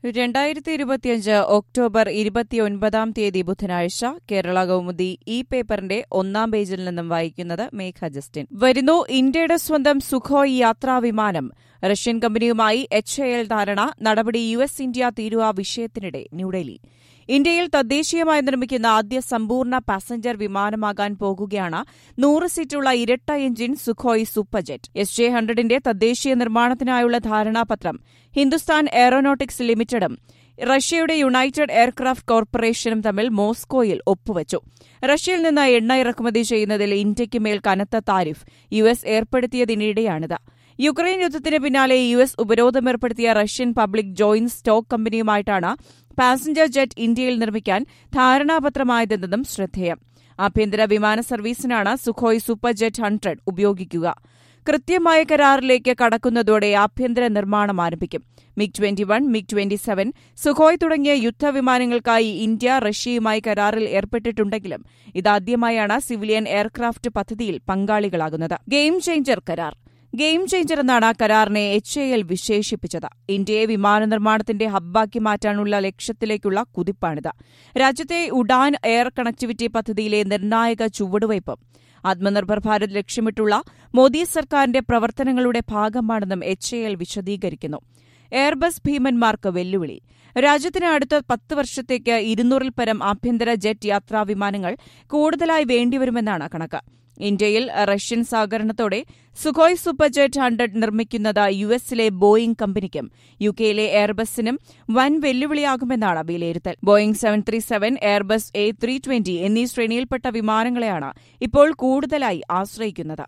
രണ്ടായിരത്തി ഇരുപത്തിയഞ്ച് ഒക്ടോബർ ഇരുപത്തിയൊൻപതാം തീയതി ബുധനാഴ്ച കേരള കൗമുദി ഈ പേപ്പറിന്റെ ഒന്നാം പേജിൽ നിന്നും വായിക്കുന്നത് മേഘ ജസ്റ്റിൻ വരുന്നു ഇന്ത്യയുടെ സ്വന്തം സുഖോയ് യാത്രാ വിമാനം റഷ്യൻ കമ്പനിയുമായി എച്ച് എ എൽ ധാരണ നടപടി യു എസ് ഇന്ത്യ തീരുവ വിഷയത്തിനിടെ ന്യൂഡൽഹി ഇന്ത്യയിൽ തദ്ദേശീയമായി നിർമ്മിക്കുന്ന ആദ്യ സമ്പൂർണ്ണ പാസഞ്ചർ വിമാനമാകാൻ പോകുകയാണ് നൂറ് സീറ്റുള്ള ഇരട്ട engine Sukhoi superjet S J ഹൺഡ്രഡിന്റെ തദ്ദേശീയ നിർമ്മാണത്തിനായുള്ള ധാരണാപത്രം ഹിന്ദുസ്ഥാൻ എയറോനോട്ടിക്സ് ലിമിറ്റഡും റഷ്യയുടെ യുണൈറ്റഡ് എയർക്രാഫ്റ്റ് കോർപ്പറേഷനും തമ്മിൽ മോസ്കോയിൽ ഒപ്പുവച്ചു റഷ്യയിൽ നിന്ന് എണ്ണ ഇറക്കുമതി ചെയ്യുന്നതിൽ ഇന്ത്യയ്ക്ക് മേൽ കനത്ത താരിഫ് യു എസ് ഏർപ്പെടുത്തിയതിനിടെയാണിത് യുക്രൈൻ യുദ്ധത്തിന് പിന്നാലെ യു എസ് ഉപരോധം ഏർപ്പെടുത്തിയ റഷ്യൻ പബ്ലിക് ജോയിന്റ് സ്റ്റോക്ക് കമ്പനിയുമായിട്ടാണ് പാസഞ്ചർ ജെറ്റ് ഇന്ത്യയിൽ നിർമ്മിക്കാൻ ധാരണാപത്രമായതെന്നതും ശ്രദ്ധേയം ആഭ്യന്തര വിമാന സർവീസിനാണ് സുഖോയ് സൂപ്പർ ജെറ്റ് ഹൺഡ്രഡ് ഉപയോഗിക്കുക കൃത്യമായ കരാറിലേക്ക് കടക്കുന്നതോടെ ആഭ്യന്തര നിർമ്മാണം ആരംഭിക്കും MiG twenty one MiG twenty seven Sukhoi തുടങ്ങിയ യുദ്ധവിമാനങ്ങൾക്കായി ഇന്ത്യ റഷ്യയുമായി കരാറിൽ ഏർപ്പെട്ടിട്ടുണ്ടെങ്കിലും ഇതാദ്യമായാണ് സിവിലിയൻ എയർക്രാഫ്റ്റ് പദ്ധതിയിൽ പങ്കാളികളാകുന്നത് ഗെയിം ചേഞ്ചർ കരാർ ഗെയിം ചേഞ്ചർ എന്നാണ് കരാറിനെ എച്ച് എ എൽ വിശേഷിപ്പിച്ചത് ഇന്ത്യയെ വിമാന നിർമ്മാണത്തിന്റെ ഹബ്ബാക്കി മാറ്റാനുള്ള ലക്ഷ്യത്തിലേക്കുള്ള കുതിപ്പാണിത് രാജ്യത്തെ ഉഡാൻ എയർ കണക്ടിവിറ്റി പദ്ധതിയിലെ നിർണായക ചുവടുവയ്പ് ആത്മനിർഭർ ഭാരത് ലക്ഷ്യമിട്ടുള്ള മോദി സർക്കാരിന്റെ പ്രവർത്തനങ്ങളുടെ ഭാഗമാണെന്നും എച്ച് എ എൽ വിശദീകരിക്കുന്നു എയർബസ് ഭീമന്മാർക്ക് വെല്ലുവിളി രാജ്യത്തിന് അടുത്ത പത്ത് വർഷത്തേക്ക് ഇരുന്നൂറിൽ പരം ആഭ്യന്തര ജെറ്റ് യാത്രാ വിമാനങ്ങൾ കൂടുതലായി വേണ്ടിവരുമെന്നാണ് കണക്ക് ഇന്ത്യയിൽ റഷ്യൻ സഹകരണത്തോടെ സുഖോയ് സൂപ്പർ ജെറ്റ് ഹൺഡ്രഡ് നിർമ്മിക്കുന്നത് യു എസിലെ ബോയിംഗ് കമ്പനിക്കും യു കെയിലെ എയർബസിനും വൻ വെല്ലുവിളിയാകുമെന്നാണ് വിലയിരുത്തൽ Boeing seven three seven Airbus A three twenty എന്നീ ശ്രേണിയിൽപ്പെട്ട വിമാനങ്ങളെയാണ് ഇപ്പോൾ കൂടുതലായി ആശ്രയിക്കുന്നത്